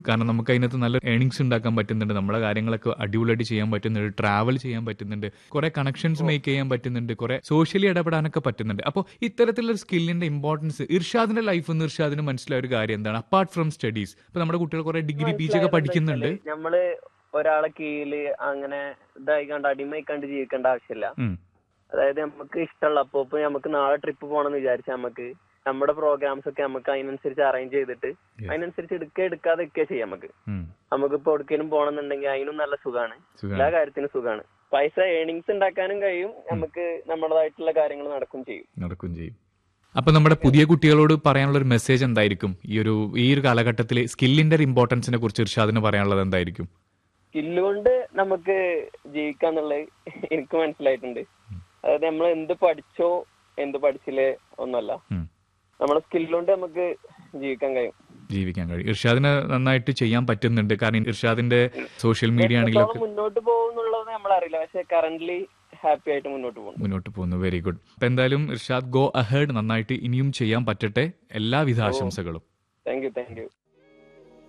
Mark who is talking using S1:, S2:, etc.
S1: കാരണം നമുക്ക് അതിനകത്ത് നല്ല ഏണിങ്സ് ഉണ്ടാക്കാൻ പറ്റുന്നുണ്ട് നമ്മുടെ കാര്യങ്ങളൊക്കെ അടിപൊളിയായിട്ട് ചെയ്യാൻ പറ്റുന്നുണ്ട് ട്രാവൽ ചെയ്യാൻ പറ്റുന്നുണ്ട് കുറെ കണക്ഷൻസ് മേക്ക് ചെയ്യാൻ പറ്റുന്നുണ്ട് കുറെ സോഷ്യലി ഇടപെടാനൊക്കെ പറ്റുന്നുണ്ട് അപ്പോൾ ഇത്തരത്തിലുള്ള സ്കില്ലിന്റെ ഇമ്പോർട്ടൻസ് ഇർഷാദിന്റെ ലൈഫിൽ നിന്ന് ഇർഷാദിന് മനസ്സിലായ ഒരു കാര്യം എന്താണ് അപ്പാർട്ട് ഫ്രം സ്റ്റഡീസ് ഇപ്പൊ നമ്മുടെ കുട്ടികൾ കുറെ ഡിഗ്രി പി ജി ഒക്കെ പഠിക്കുന്നുണ്ട്
S2: നമ്മള് ഒരാളെ കീഴില് അങ്ങനെ ഇതായിക്കാണ്ട് അടിമയിക്കാണ്ട് ജീവിക്കേണ്ട ആവശ്യമില്ല
S1: ഉം.
S2: അതായത് നമുക്ക് ഇഷ്ടമുള്ള അപ്പൊ ഇപ്പൊ നമുക്ക് നാളെ ട്രിപ്പ് പോകണമെന്ന് വിചാരിച്ചാൽ നമുക്ക് നമ്മുടെ പ്രോഗ്രാംസ് ഒക്കെ നമുക്ക് അതിനനുസരിച്ച് അറേഞ്ച് ചെയ്തിട്ട് അതിനനുസരിച്ച് എടുക്കുക എടുക്കാതെ ഒക്കെ ചെയ്യാം നമുക്ക്
S1: ഉം.
S2: നമുക്ക് ഇപ്പൊ എവിടേക്കെങ്കിലും പോകണമെന്നുണ്ടെങ്കിൽ അതിനും നല്ല സുഖമാണ്
S1: സുഖാണ്.
S2: എല്ലാ കാര്യത്തിനും സുഖമാണ് പൈസ ഏണിങ്സ് ഉണ്ടാക്കാനും കഴിയും നമുക്ക് നമ്മുടേതായിട്ടുള്ള കാര്യങ്ങൾ നടക്കും ചെയ്യും
S1: നടക്കും ചെയ്യും അപ്പൊ നമ്മുടെ പുതിയ കുട്ടികളോട് പറയാനുള്ള ഒരു മെസ്സേജ് എന്തായിരിക്കും ഈ ഒരു ഈ ഒരു കാലഘട്ടത്തിൽ സ്കില്ലിന്റെ ഒരു ഇമ്പോർട്ടൻസിനെ കുറിച്ച് ഇർഷാദിന് പറയാനുള്ളത് എന്തായിരിക്കും
S2: സ്കില്ല് കൊണ്ട് നമുക്ക് ജീവിക്കാന്നുള്ളത് എനിക്ക് മനസ്സിലായിട്ടുണ്ട് അതായത് നമ്മൾ എന്ത് പഠിച്ചോ എന്ത് പഠിച്ചില്ലേ ഒന്നല്ല
S1: ഉം.
S2: നമ്മളെ സ്കില്ല് കൊണ്ട് നമുക്ക് ജീവിക്കാൻ കഴിയും
S1: ജീവിക്കാൻ കഴിയും ഇർഷാദിന് നന്നായിട്ട് ചെയ്യാൻ പറ്റുന്നുണ്ട് കാരണം ഇർഷാദിന്റെ സോഷ്യൽ മീഡിയ ആണെങ്കിലും
S2: എത്രത്തോളം മുന്നോട്ട് പോകുന്നുള്ളത് നമ്മൾ അറിയില്ല പക്ഷെ കറന്റ്ലി ഹാപ്പി ആയിട്ട് മുന്നോട്ട് പോകുന്നു
S1: മുന്നോട്ട് പോകുന്നു വെരി ഗുഡ് അപ്പൊ എന്തായാലും ഇർഷാദ് ഗോ അഹേഡ് നന്നായിട്ട് ഇനിയും ചെയ്യാൻ പറ്റട്ടെ എല്ലാവിധ ആശംസകളും
S2: താങ്ക് യു താങ്ക് യു